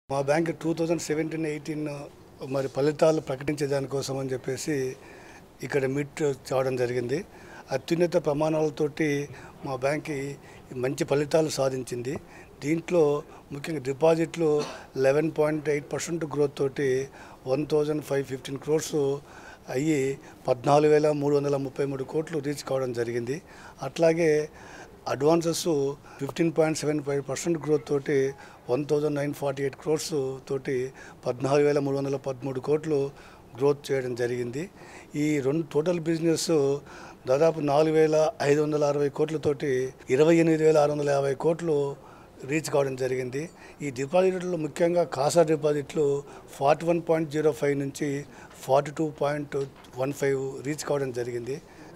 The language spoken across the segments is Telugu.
మా bank two thousand seventeen eighteen మరి ఫలితాలు ప్రకటించే దానికోసం అని చెప్పేసి ఇక్కడ మీట్ చేయడం జరిగింది అత్యున్నత ప్రమాణాలతోటి మా బ్యాంక్ మంచి ఫలితాలు సాధించింది దీంట్లో ముఖ్యంగా డిపాజిట్లు eleven point eight percent growth తోటి one thousand five fifteen crores అయ్యి పద్నాలుగు వేల మూడు వందల ముప్పై మూడు కోట్లు రీచ్ కావడం జరిగింది అట్లాగే advances fifteen point seven five percent growth తోటి one thousand nine forty eight crores తోటి పద్నాలుగు వేల మూడు వందల పదమూడు కోట్లు గ్రోత్ చేయడం జరిగింది ఈ రెండు టోటల్ బిజినెస్ దాదాపు నాలుగు వేల ఐదు వందల అరవై కోట్లతోటి ఇరవై ఎనిమిది వేల ఆరు వందల యాభై కోట్లు రీచ్ కావడం జరిగింది ఈ డిపాజిట్లు ముఖ్యంగా కాసా డిపాజిట్లు forty one point zero five నుంచి forty two point one five reach కావడం జరిగింది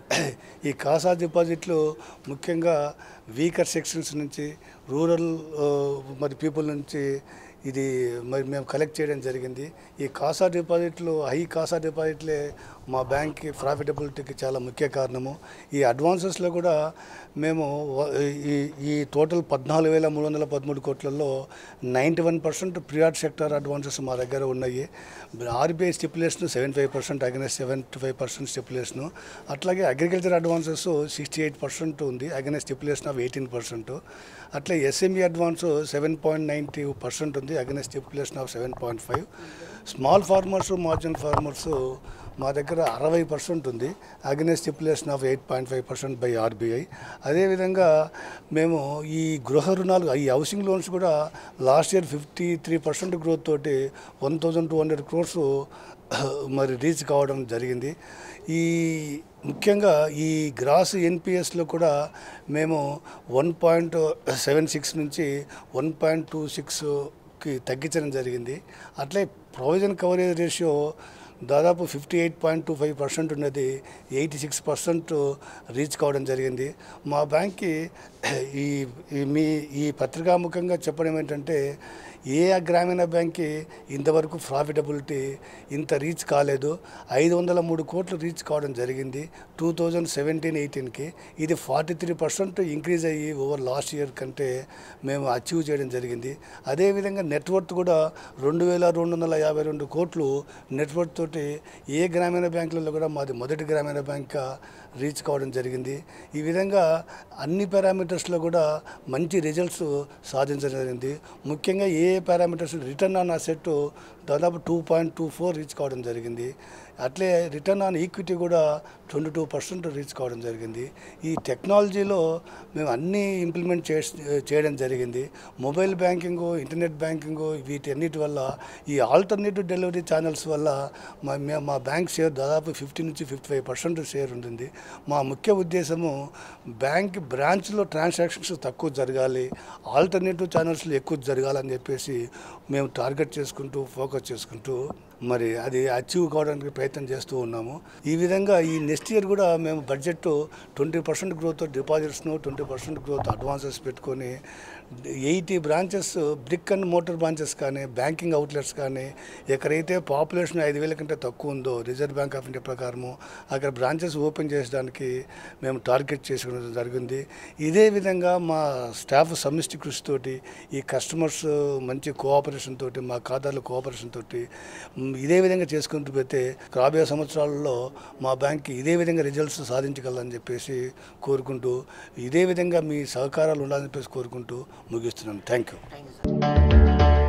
ఈ కాసా డిపాజిట్లు ముఖ్యంగా వీకర్ సెక్షన్స్ నుంచి రూరల్ ఆ, మరి పీపుల్ నుంచి ఇది మరి మేము కలెక్ట్ చేయడం జరిగింది ఈ కాసా డిపాజిట్లు హై కాసా డిపాజిట్లే మా బ్యాంక్కి ప్రాఫిటబిలిటీకి చాలా ముఖ్య కారణము ఈ అడ్వాన్సెస్లో కూడా మేము వ- ఈ ఈ టోటల్ పద్నాలుగు వేల మూడు వందల పదమూడు కోట్లలో ninety one percent private sector advances మా దగ్గర ఉన్నాయి RBI stipulation seventy five percent against seventy five percent stipulation అట్లాగే agriculture advances sixty eight percent ఉంది against stipulation of eighteen percent అట్లా SME advance seven point ninety percent ఉంది against stipulation of seven point five small farmers margin farmers మా దగ్గర అరవై పర్సెంట్ ఉంది against stipulation of eight point five percent by RBI అదేవిధంగా మేము ఈ గృహ రుణాలు ఈ హౌసింగ్ లోన్స్ కూడా last year fifty three percent growth తోటి one thousand two hundred crores మరి రీచ్ కావడం జరిగింది ఈ ముఖ్యంగా ఈ గ్రాస్ ఎన్పిఎస్లో కూడా మేము వన్ పాయింట్ సెవెన్ సిక్స్ నుంచి వన్ పాయింట్ టూ సిక్స్కి తగ్గించడం జరిగింది అట్లే ప్రొవిజన్ కవరేజ్ రేషియో దాదాపు fifty eight point two five percent ఉన్నది ఎయిటీ సిక్స్ పర్సెంట్ రీచ్ కావడం జరిగింది మా బ్యాంక్కి ఈ ఈ మీ ఈ పత్రికాముఖంగా చెప్పడం ఏంటంటే ఏ గ్రామీణ బ్యాంక్కి ఇంతవరకు ప్రాఫిటబిలిటీ ఇంత రీచ్ కాలేదు ఐదు వందల మూడు కోట్లు రీచ్ కావడం జరిగింది టూ థౌజండ్ సెవెంటీన్ ఎయిటీన్కి ఇది ఫార్టీ త్రీ పర్సెంట్ ఇంక్రీజ్ అయ్యి ఓవర్ లాస్ట్ ఇయర్ కంటే మేము అచీవ్ చేయడం జరిగింది అదేవిధంగా నెట్వర్త్ కూడా రెండు వేల రెండు వందల యాభై రెండు కోట్లు నెట్వర్త్ తోటి ఏ గ్రామీణ బ్యాంకులలో కూడా మాది మొదటి గ్రామీణ బ్యాంక్ రీచ్ కావడం జరిగింది ఈ విధంగా అన్ని పారామీటర్స్లో కూడా మంచి రిజల్ట్స్ సాధించడం జరిగింది ముఖ్యంగా ఏ పారామీటర్స్ రిటర్న్ ఆన్ అసెట్ దాదాపు two point two four reach కావడం జరిగింది అట్లే రిటర్న్ ఆన్ ఈక్విటీ కూడా ట్వంటీ టూ పర్సెంట్ రీచ్ కావడం జరిగింది ఈ టెక్నాలజీలో మేము అన్నీ ఇంప్లిమెంట్ చే చేయడం జరిగింది మొబైల్ బ్యాంకింగ్ ఇంటర్నెట్ బ్యాంకింగ్ వీటన్నిటి వల్ల ఈ ఆల్టర్నేటివ్ డెలివరీ ఛానల్స్ వల్ల మా మే- మా బ్యాంక్ షేర్ దాదాపు ఫిఫ్టీ నుంచి ఫిఫ్టీ ఫైవ్ పర్సెంట్ షేర్ ఉంటుంది మా ముఖ్య ఉద్దేశము బ్యాంక్ బ్రాంచ్లో ట్రాన్సాక్షన్స్ తక్కువ జరగాలి ఆల్టర్నేటివ్ ఛానల్స్లో ఎక్కువ జరగాలని చెప్పేసి మేము టార్గెట్ చేసుకుంటూ ఫోకస్ చేసుకుంటూ మరి అది అచీవ్ కావడానికి ప్రయత్నం చేస్తూ ఉన్నాము ఈ విధంగా ఈ నెక్స్ట్ ఇయర్ కూడా మేము బడ్జెట్ ట్వంటీ పర్సెంట్ గ్రోత్ డిపాజిట్స్ను ట్వంటీ పర్సెంట్ గ్రోత్ అడ్వాన్సెస్ పెట్టుకొని eighty branches brick and motor branches కానీ బ్యాంకింగ్ అవుట్లెట్స్ కానీ ఎక్కడైతే పాపులేషన్ ఐదు వేల కంటే తక్కువ ఉందో రిజర్వ్ బ్యాంక్ ఆఫ్ ఇండియా ప్రకారము అక్కడ బ్రాంచెస్ ఓపెన్ చేసడానికి మేము టార్గెట్ చేసుకోవడం జరిగింది ఇదే విధంగా మా స్టాఫ్ సమిష్టి కృషితోటి ఈ కస్టమర్స్ మంచి కోఆపరేషన్ తోటి మా ఖాతాలో కోఆపరేషన్ తోటి మ్, ఇదే విధంగా చేసుకుంటూ పోతే రాబోయే సంవత్సరాల్లో మా బ్యాంక్ ఇదే విధంగా రిజల్ట్స్ సాధించగలని చెప్పేసి కోరుకుంటూ ఇదే విధంగా మీ సహకారాలు ఉండాలని చెప్పేసి కోరుకుంటూ ముగిస్తున్నాను థ్యాంక్ యూ